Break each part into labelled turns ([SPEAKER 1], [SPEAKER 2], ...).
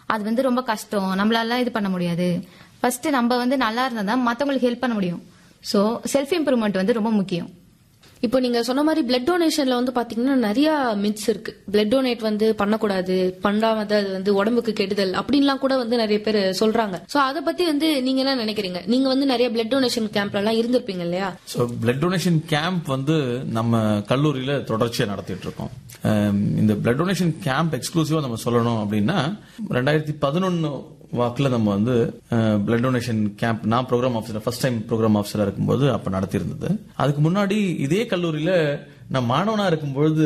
[SPEAKER 1] அது வந்து ரொம்ப கஷ்டம் நம்மளால இது பண்ண முடியாது ஃபர்ஸ்ட் நம்ம வந்து நல்லா இருந்தா தான் மத்தவங்களுக்கு ஹெல்ப் பண்ண முடியும் சோ செல்ஃப் இம்ப்ரூவ்மெண்ட் வந்து ரொம்ப முக்கியம்
[SPEAKER 2] இப்போ நீங்க சொன்ன மாதிரி பிளட் டொனேஷன்ல வந்து பாத்தீங்கன்னா நிறைய மித்ஸ் இருக்கு பிளட் டொனேட் வந்து பண்ணக்கூடாது பண்ணாம அது வந்து உடம்புக்கு கெடுதல் அப்படின்லாம் கூட வந்து நிறைய பேர் சொல்றாங்க சோ அத பத்தி வந்து நீங்க என்ன நினைக்கிறீங்க நீங்க வந்து நிறைய பிளட் டொனேஷன் கேம்ப்ல எல்லாம் இருந்திருப்பீங்க இல்லையா
[SPEAKER 3] ஸோ பிளட் டொனேஷன் கேம்ப் வந்து நம்ம கல்லூரியில தொடர்ச்சியா நடத்திட்டு இருக்கோம் அம், இந்த பிளட் டொனேஷன் கேம்ப் எக்ஸ்க்ளூசிவா நம்ம சொல்லணும் அப்படின்னா ரெண்டாயிரத்தி பதினொன்னு வாக்குல நம்ம வந்து பிளட் டொனேஷன் கேம்ப் நான் programme officer first time programme ஆஃபீஸரா இருக்கும்போது அப்ப நடத்தியிருந்தது அதுக்கு முன்னாடி இதே கல்லூரியில நான் மாணவனா இருக்கும்பொழுது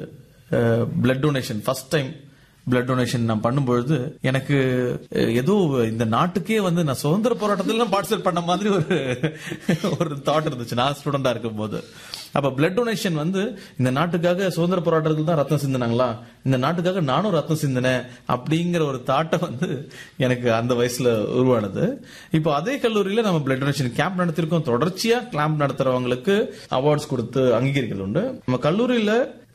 [SPEAKER 3] blood donation first time blood donation நான் பண்ணும்பொழுது எனக்கு அஹ், ஏதோ இந்த நாட்டுக்கே வந்து நான் சுதந்திர போராட்டத்தில் பார்ட்டிசிபேட் பண்ண மாதிரி ஒரு ஒரு தாட் இருந்துச்சு நான் ஸ்டூடெண்டா இருக்கும்போது அப்ப பிளட் டொனேஷன் வந்து இந்த நாட்டுக்காக சுதந்திர போராட்டத்தில் தான் ரத்தம் சிந்தினாங்களா இந்த நாட்டுக்காக நானும் ரத்தம் சிந்தினேன் அப்படிங்கிற ஒரு தாட்டை வந்து எனக்கு அந்த வயசுல உருவானது இப்போ அதே கல்லூரியில நம்ம பிளட் டொனேஷன் கேம்ப் நடத்திருக்கோம் தொடர்ச்சியா கேம்ப் நடத்துறவங்களுக்கு அவார்ட்ஸ் கொடுத்து அங்கீகரிக்கிறது உண்டு நம்ம கல்லூரியில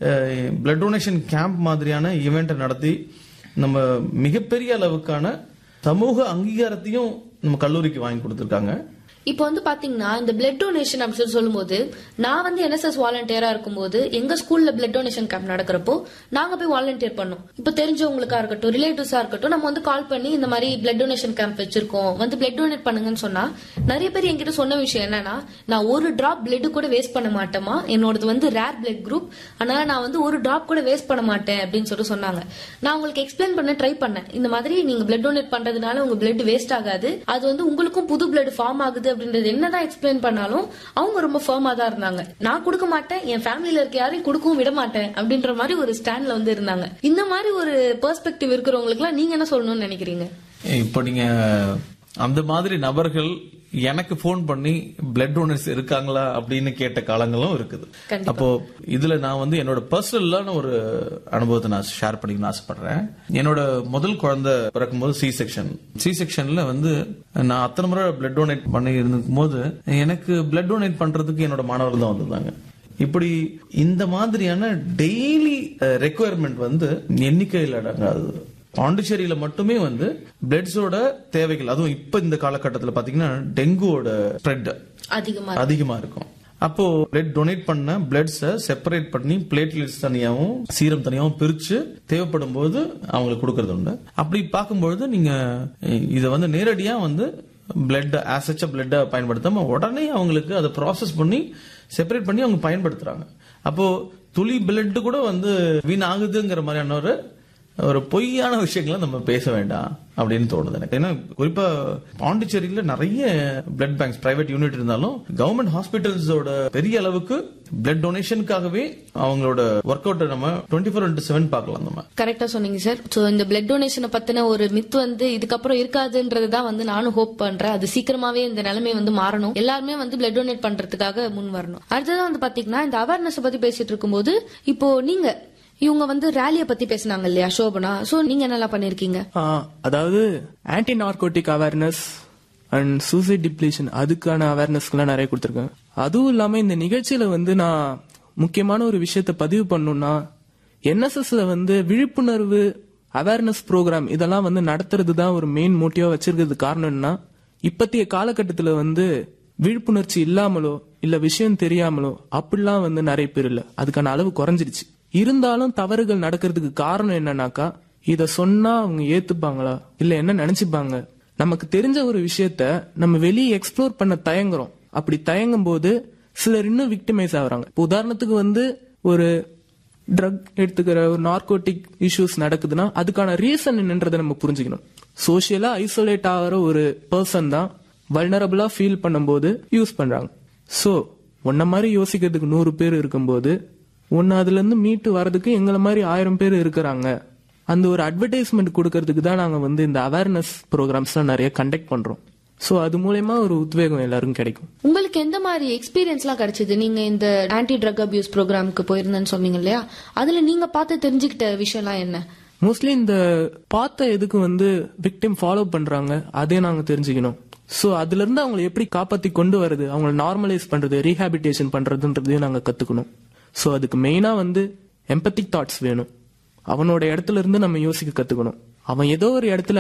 [SPEAKER 3] பிளட் டொனேஷன் கேம்ப் மாதிரியான ஈவெண்ட் நடத்தி நம்ம மிகப்பெரிய அளவுக்கான சமூக அங்கீகாரத்தையும் நம்ம கல்லூரிக்கு வாங்கி கொடுத்திருக்காங்க
[SPEAKER 2] இப்போ வந்து பாத்தீங்கன்னா இந்த பிளட் டொனேஷன் அப்படின்னு சொல்லி சொல்லும்போது நான் வந்து என்எஸ்எஸ் வாலண்டியரா இருக்கும்போது எங்க ஸ்கூல்ல பிளட் டொனேஷன் கேம்ப் நடக்கிறப்போ நாங்க போய் வாலண்டியர் பண்ணோம் இப்போ தெரிஞ்சவங்களுக்கா இருக்கட்டும் ரிலேட்டிவ்ஸா இருக்கட்டும் நம்ம வந்து கால் பண்ணி இந்த மாதிரி பிளட் டொனேஷன் கேம்ப் வச்சிருக்கோம் வந்து பிளட் டொனேட் பண்ணுங்கன்னு சொன்னா நிறைய பேர் என்கிட்ட சொன்ன விஷயம் என்னன்னா நான் ஒரு டிராப் பிளட் கூட வேஸ்ட் பண்ண மாட்டேமா என்னோடது வந்து ரேர் பிளட் குரூப் அதனால நான் வந்து ஒரு டிராப் கூட வேஸ்ட் பண்ண மாட்டேன் அப்படின்னு சொல்லிட்டு சொன்னாங்க நான் உங்களுக்கு எக்ஸ்பிளைன் பண்ண ட்ரை பண்ணேன் இந்த மாதிரி நீங்க பிளட் டொனேட் பண்றதுனால உங்க பிளட் வேஸ்ட் ஆகாது அது வந்து உங்களுக்கும் புது பிளட் ஃபார்ம் ஆகுது அப்படின்றது என்னதான் எக்ஸ்பிளைன் பண்ணாலும் அவங்க ரொம்ப ஃபர்மா தான் இருந்தாங்க நான் கொடுக்க மாட்டேன் என் ஃபேமிலில இருக்க யாரையும் கொடுக்கவும் விட மாட்டேன் அப்படின்ற மாதிரி ஒரு ஸ்டாண்ட்ல வந்து இருந்தாங்க இந்த மாதிரி ஒரு பெர்ஸ்பெக்டிவ் இருக்கிறவங்களுக்கு எல்லாம் நீங்க என்ன சொல்லணும்னு நினைக்கிறீங்க
[SPEAKER 3] இப்போ நீங்க அந்த மாதிரி நபர்கள் எனக்கு ஃபோன் பண்ணி பிளட் டோனர்ஸ் இருக்காங்களா அப்படின்னு கேட்ட காலங்களும் இருக்குது
[SPEAKER 2] கண்டிப்பா.
[SPEAKER 3] அப்போ இதுல நான் வந்து என்னோட பர்சனலான ஒரு அனுபவத்தை நான் ஷேர் பண்ணிக்கணும்னு ஆசைப்படுறேன் என்னோட முதல் குழந்தை பிறக்கும்போது சி செக்ஷன் சி செக்ஷன்ல வந்து நான் அத்தனை முறை பிளட் டொனேட் பண்ணி இருக்கும் போது எனக்கு பிளட் டொனேட் பண்றதுக்கு என்னோட மாணவர்கள் தான் வந்திருந்தாங்க இப்படி இந்த மாதிரியான டெய்லி ரெக்குயர்மெண்ட் வந்து எண்ணிக்கையில் அடங்காது பாண்டிச்சேரியில மட்டுமே வந்து பிளட்ஸோட தேவைகள் அதுவும் இப்ப இந்த காலகட்டத்தில் பாத்தீங்கன்னா டெங்குவோட ஸ்ப்ரெட்
[SPEAKER 2] அதிகமா
[SPEAKER 3] அதிகமா இருக்கும் அப்போ பிளட் டொனேட் பண்ண பிளட்ஸ செப்பரேட் பண்ணி பிளேட்லெட்ஸ் தனியாவும் சீரம் தனியாவும் பிரிச்சு தேவைப்படும் போது அவங்களுக்கு கொடுக்கறது உண்டு அப்படி பார்க்கும்பொழுது நீங்க அஹ், இத வந்து நேரடியா வந்து பிளட் ஆசச்ச பிளட்டை பயன்படுத்தாம உடனே அவங்களுக்கு அதை ப்ராசஸ் பண்ணி செப்பரேட் பண்ணி அவங்க பயன்படுத்துறாங்க அப்போ துளி பிளட் கூட வந்து வீணாகுதுங்கிற மாதிரியான ஒரு ஒரு பொய்யான விஷயங்களை நம்ம பேச வேண்டாம் அப்படின்னு தோணுது எனக்கு ஏன்னா குறிப்பா பாண்டிச்சேரியில நிறைய பிளட் பேங்க்ஸ் பிரைவேட் யூனிட் இருந்தாலும் கவர்மெண்ட் ஹாஸ்பிட்டல்ஸோட பெரிய அளவுக்கு பிளட் டொனேஷனுக்காகவே அவங்களோட ஒர்க் அவுட்டை நம்ம டுவெண்ட்டி ஃபோர் இன்ட்டு செவன் பார்க்கலாம் நம்ம
[SPEAKER 2] கரெக்டா சொன்னீங்க சார் சோ இந்த பிளட் டொனேஷனை பத்தின ஒரு மித் வந்து இதுக்கப்புறம் இருக்காதுன்றது தான் வந்து நானும் ஹோப் பண்றேன் அது சீக்கிரமாவே இந்த நிலைமை வந்து மாறணும் எல்லாருமே வந்து பிளட் டொனேட் பண்றதுக்காக முன் வரணும் அடுத்ததான் வந்து பாத்தீங்கன்னா இந்த அவேர்னஸ் பத்தி பேசிட்டு இருக்கும்போது இப்போ நீங்க இவங்க வந்து ரேலிய பத்தி பேசினாங்க இல்லையா சோபனா சோ நீங்க என்னெல்லாம் பண்ணிருக்கீங்க
[SPEAKER 4] ஆ, அதாவது anti narcotic awareness and suicide depletion அதுக்கான அவேர்னஸ்க்குலாம் நிறைய கொடுத்துருக்கேன் அதுவும் இல்லாம இந்த நிகழ்ச்சியில வந்து நான் முக்கியமான ஒரு விஷயத்த பதிவு பண்ணணும்னா என்எஸ்எஸ்ல வந்து விழிப்புணர்வு அவேர்னஸ் ப்ரோக்ராம் இதெல்லாம் வந்து நடத்துறது தான் ஒரு மெயின் மோட்டிவா வச்சிருக்கிறது காரணம் என்ன இப்பத்திய காலகட்டத்துல வந்து விழிப்புணர்ச்சி இல்லாமலோ இல்ல விஷயம் தெரியாமலோ அப்படிலாம் வந்து நிறைய பேர் இல்ல அதுக்கான அளவு குறைஞ்சிருச்சு இருந்தாலும் தவறுகள் நடக்கிறதுக்கு காரணம் என்னன்னாக்கா இத சொன்னா அவங்க ஏத்துப்பாங்களா இல்ல என்ன நினைச்சுப்பாங்க நமக்கு தெரிஞ்ச ஒரு விஷயத்த நம்ம வெளியே எக்ஸ்ப்ளோர் பண்ண தயங்குறோம் அப்படி தயங்கும் போது சிலர் இன்னும் விக்டிமைஸ் ஆகுறாங்க இப்போ உதாரணத்துக்கு வந்து ஒரு ட்ரக் எடுத்துக்கிற ஒரு நார்கோட்டிக் இஷ்யூஸ் நடக்குதுன்னா அதுக்கான ரீசன் என்னன்றதை நம்ம புரிஞ்சுக்கணும் சோஷியலா ஐசோலேட் ஆகிற ஒரு பர்சன் தான் வல்னரபிளா ஃபீல் பண்ணும்போது யூஸ் பண்றாங்க சோ உன்ன மாதிரி யோசிக்கிறதுக்கு நூறு பேர் இருக்கும்போது உன்னை அதுல இருந்து மீட்டு வர்றதுக்கு எங்களை மாதிரி ஆயிரம் பேர் இருக்கிறாங்க அந்த ஒரு அட்வர்டைஸ்மெண்ட் கொடுக்கறதுக்கு தான் நாங்க வந்து இந்த அவேர்னஸ் ப்ரோக்ராம்ஸ்லாம் நிறைய கண்டக்ட் பண்றோம் சோ அது மூலயமா ஒரு உத்வேகம் எல்லாருக்கும் கிடைக்கும்
[SPEAKER 2] உங்களுக்கு எந்த மாதிரி எக்ஸ்பீரியன்ஸ் எல்லாம் கிடைச்சது நீங்க இந்த ஆன்டி ட்ரக் அபியூஸ் ப்ரோக்ராமுக்கு போயிருந்தேன்னு சொன்னீங்க இல்லையா அதுல நீங்க பார்த்து தெரிஞ்சுக்கிட்ட விஷயம்லாம் என்ன
[SPEAKER 4] மோஸ்ட்லி இந்த பார்த்த எதுக்கு வந்து விக்டிம் ஃபாலோ பண்றாங்க அதே நாங்க தெரிஞ்சுக்கணும் சோ அதுல இருந்து அவங்களை எப்படி காப்பாத்தி கொண்டு வருது அவங்களை நார்மலைஸ் பண்றது ரீஹாபிட்டேஷன் பண்றதுன்றதையும் நாங்க கத்துக்கணும் சோ அதுக்கு மெயினா வந்து எம்பத்திக் தாட்ஸ் வேணும் அவனோட இடத்துல இருந்து நம்ம யோசிக்க கத்துக்கணும் அவன் ஏதோ ஒரு இடத்துல